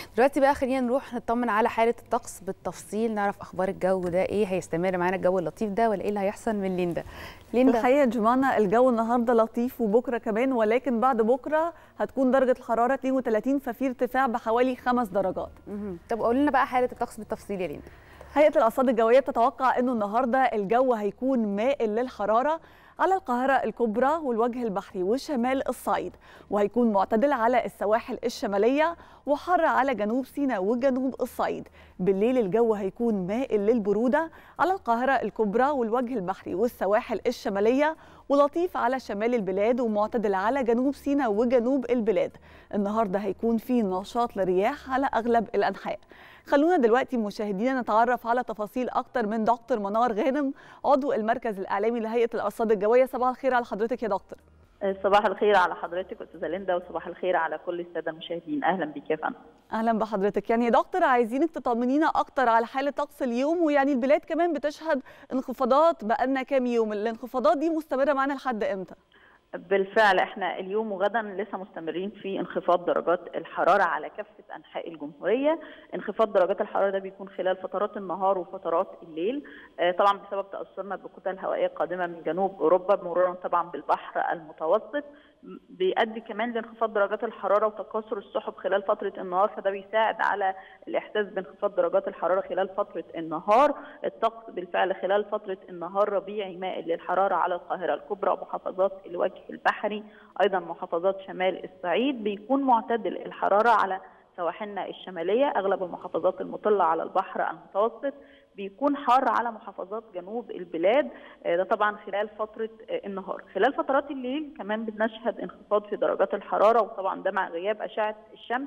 دلوقتي بقى خلينا نروح نطمن على حاله الطقس بالتفصيل نعرف اخبار الجو ده ايه هيستمر معانا الجو اللطيف ده ولا ايه اللي هيحصل من ليندا ليندا الحقيقه جمانة الجو النهارده لطيف وبكره كمان ولكن بعد بكره هتكون درجه الحراره 32 ففي ارتفاع بحوالي خمس درجات مهم. طب قول لنا بقى حاله الطقس بالتفصيل يا ليندا هيئه الارصاد الجويه بتتوقع انه النهارده الجو هيكون مائل للحراره على القاهرة الكبرى والوجه البحري وشمال الصعيد وهيكون معتدل على السواحل الشمالية وحر على جنوب سيناء وجنوب الصعيد بالليل الجو هيكون مائل للبرودة على القاهرة الكبرى والوجه البحري والسواحل الشمالية ولطيف على شمال البلاد ومعتدل على جنوب سيناء وجنوب البلاد النهاردة هيكون في نشاط لرياح على أغلب الأنحاء خلونا دلوقتي مشاهدينا نتعرف على تفاصيل اكتر من دكتور منار غانم عضو المركز الاعلامي لهيئه الارصاد الجويه صباح الخير على حضرتك يا دكتور صباح الخير على حضرتك استاذه ليندا وصباح الخير على كل الساده المشاهدين اهلا بك يا فندم اهلا بحضرتك يعني يا دكتور عايزينك تطمنينا اكتر على حاله طقس اليوم ويعني البلاد كمان بتشهد انخفاضات بقالنا كام يوم الانخفاضات دي مستمره معانا لحد امتى بالفعل احنا اليوم وغدا لسه مستمرين في انخفاض درجات الحراره على كافه انحاء الجمهوريه، انخفاض درجات الحراره ده بيكون خلال فترات النهار وفترات الليل، آه طبعا بسبب تاثرنا بكتل هوائيه قادمه من جنوب اوروبا مرورا طبعا بالبحر المتوسط، بيؤدي كمان لانخفاض درجات الحراره وتكاثر السحب خلال فتره النهار فده بيساعد على الاحساس بانخفاض درجات الحراره خلال فتره النهار، الطقس بالفعل خلال فتره النهار ربيعي مائل للحراره على القاهره الكبرى ومحافظات الوجه البحري ايضا محافظات شمال الصعيد بيكون معتدل الحراره على سواحلنا الشماليه اغلب المحافظات المطله على البحر المتوسط بيكون حار على محافظات جنوب البلاد ده طبعا خلال فتره النهار خلال فترات الليل كمان بنشهد انخفاض في درجات الحراره وطبعا ده مع غياب اشعه الشمس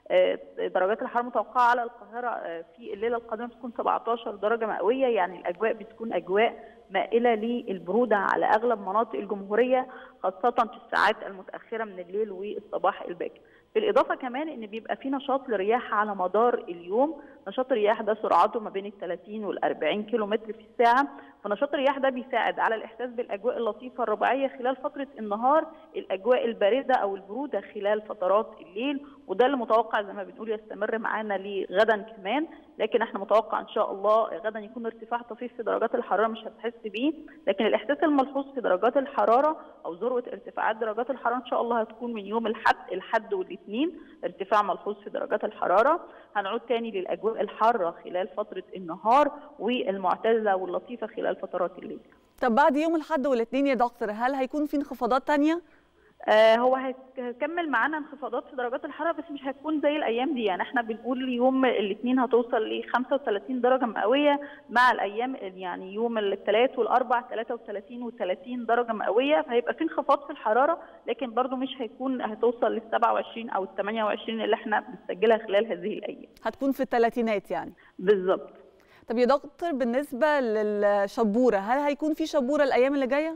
درجات الحراره المتوقعه على القاهره في الليله القادمه بتكون 17 درجه مئويه يعني الاجواء بتكون اجواء مائله للبروده على اغلب مناطق الجمهوريه خاصه في الساعات المتاخره من الليل والصباح الباكر. بالاضافه كمان ان بيبقى في نشاط للرياح على مدار اليوم، نشاط الرياح ده سرعته ما بين ال 30 وال 40 كيلو متر في الساعه، فنشاط الرياح ده بيساعد على الاحساس بالاجواء اللطيفه الربيعيه خلال فتره النهار، الاجواء البارده او البروده خلال فترات الليل، وده اللي متوقع زي ما بنقول يستمر معانا لغدا كمان، لكن احنا متوقع ان شاء الله غدا يكون ارتفاع طفيف في درجات الحراره مش هتحس بيه، لكن الاحساس الملحوظ في درجات الحراره او ذروه ارتفاعات درجات الحراره ان شاء الله هتكون من يوم الاحد الحد والاثنين ارتفاع ملحوظ في درجات الحراره هنعود تاني للاجواء الحاره خلال فتره النهار والمعتدله واللطيفه خلال فترات الليل طب بعد يوم الاحد والاثنين يا دكتور هل هيكون في انخفاضات ثانيه آه هو هيكمل معانا انخفاضات في درجات الحراره بس مش هتكون زي الايام دي يعني احنا بنقول يوم الاثنين هتوصل ل 35 درجه مئويه مع الايام يعني يوم الثلاث والاربع 33 و30 درجه مئويه فهيبقى في انخفاض في الحراره لكن برضو مش هيكون هتوصل لل 27 او ال 28 اللي احنا بنسجلها خلال هذه الايام هتكون في الثلاثينات يعني بالظبط طب يا دكتور بالنسبه للشبوره هل هيكون في شبوره الايام اللي جايه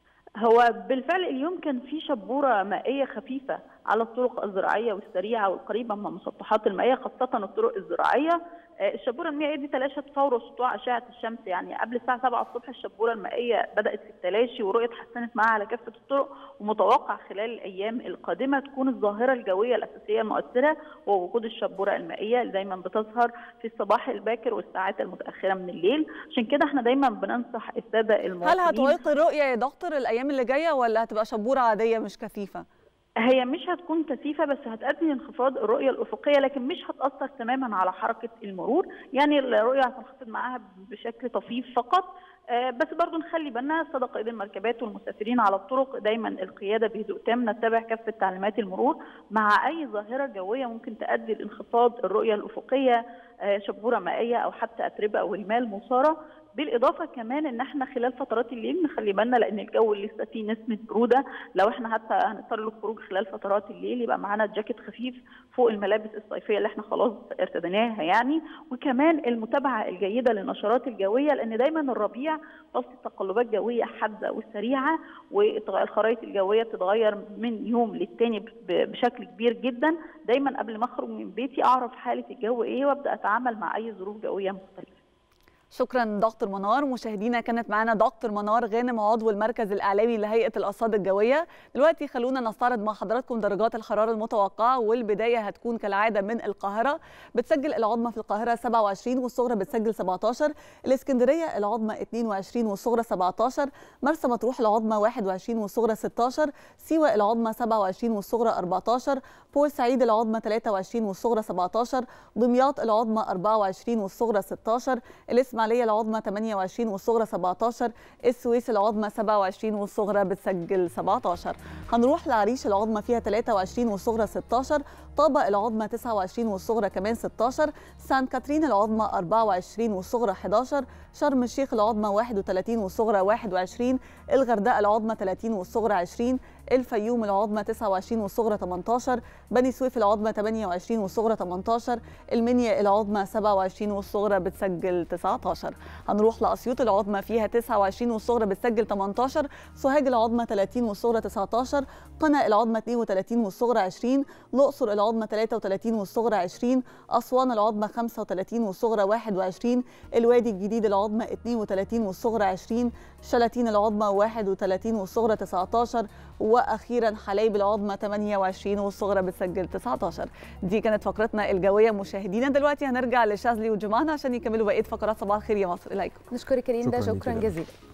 هو بالفعل اليوم كان في شبوره مائيه خفيفه على الطرق الزراعيه والسريعه والقريبه من المسطحات المائيه خاصه الطرق الزراعيه الشبوره المائيه دي تلاشت فور سطوع اشعه الشمس يعني قبل الساعه 7 الصبح الشبوره المائيه بدات في التلاشي ورؤيه اتحسنت معاها على كافه الطرق ومتوقع خلال الايام القادمه تكون الظاهره الجويه الاساسيه المؤثره هو وجود الشبوره المائيه اللي دايما بتظهر في الصباح الباكر والساعات المتاخره من الليل عشان كده احنا دايما بننصح الساده المواطنين هل هتعيق الرؤيه يا دكتور الايام اللي جايه ولا هتبقى شبوره عاديه مش كثيفه هي مش هتكون كثيفه بس هتؤدي لانخفاض الرؤيه الافقيه لكن مش هتاثر تماما على حركه المرور يعني الرؤيه هتنخفض معاها بشكل طفيف فقط بس برضو نخلي بالنا الساده قائدي المركبات والمسافرين على الطرق دايما القياده بهدوء تام نتبع كافه تعليمات المرور مع اي ظاهره جويه ممكن تؤدي لانخفاض الرؤيه الافقيه شبوره مائيه او حتى اتربه او رمال مثاره بالاضافه كمان ان احنا خلال فترات الليل نخلي بالنا لان الجو لسه فيه نسمه بروده لو احنا حتى هنضطر للخروج خلال فترات الليل يبقى معانا جاكيت خفيف فوق الملابس الصيفيه اللي احنا خلاص ارتديناها يعني وكمان المتابعه الجيده للنشرات الجويه لان دايما الربيع فصل تقلبات جويه حاده وسريعه والخرائط الجويه بتتغير من يوم للتاني بشكل كبير جدا دايما قبل ما اخرج من بيتي اعرف حاله الجو ايه وابدا اتعامل مع اي ظروف جويه مختلفه شكرا دكتور منار مشاهدينا كانت معنا دكتور منار غانم عضو المركز الاعلامي لهيئه الارصاد الجويه دلوقتي خلونا نستعرض مع حضراتكم درجات الحراره المتوقعه والبدايه هتكون كالعاده من القاهره بتسجل العظمى في القاهره 27 والصغرى بتسجل 17 الاسكندريه العظمى 22 والصغرى 17 مرسى مطروح العظمى 21 والصغرى 16 سيوه العظمى 27 والصغرى 14 بورسعيد العظمى 23 والصغرى 17 دمياط العظمى 24 والصغرى 16 الإسماعيلية العظمى 28 والصغرى 17 السويس العظمى 27 والصغرى بتسجل 17 هنروح لعريش العظمى فيها 23 والصغرى 16 طابة العظمى 29 والصغرى كمان 16 سان كاترين العظمى 24 والصغرى 11 شرم الشيخ العظمى 31 والصغرى 21 الغردقة العظمى 30 والصغرى 20 الفيوم العظمى 29 والصغرى 18 بني سويف العظمى 28 والصغرى 18 المنيا العظمى 27 والصغرى بتسجل 19 هنروح لاسيوط العظمى فيها 29 والصغرى بتسجل 18 سوهاج العظمى 30 والصغرى 19 قنا العظمى 32 والصغرى 20 الاقصر العظمى 33 والصغرى 20 اسوان العظمى 35 والصغرى 21 الوادي الجديد العظمى 32 والصغرى 20 شلاتين العظمى 31 والصغرى 19 واخيرا حلايب العظمى 28 والصغرى بتسجل 19 دي كانت فقرتنا الجويه مشاهدينا دلوقتي هنرجع لشاذلي وجمانة عشان يكملوا بقيه فقرات صباح الخير يا مصر اليكم نشكرك يا ليندا شكراً شكرا ليكي. جزيلا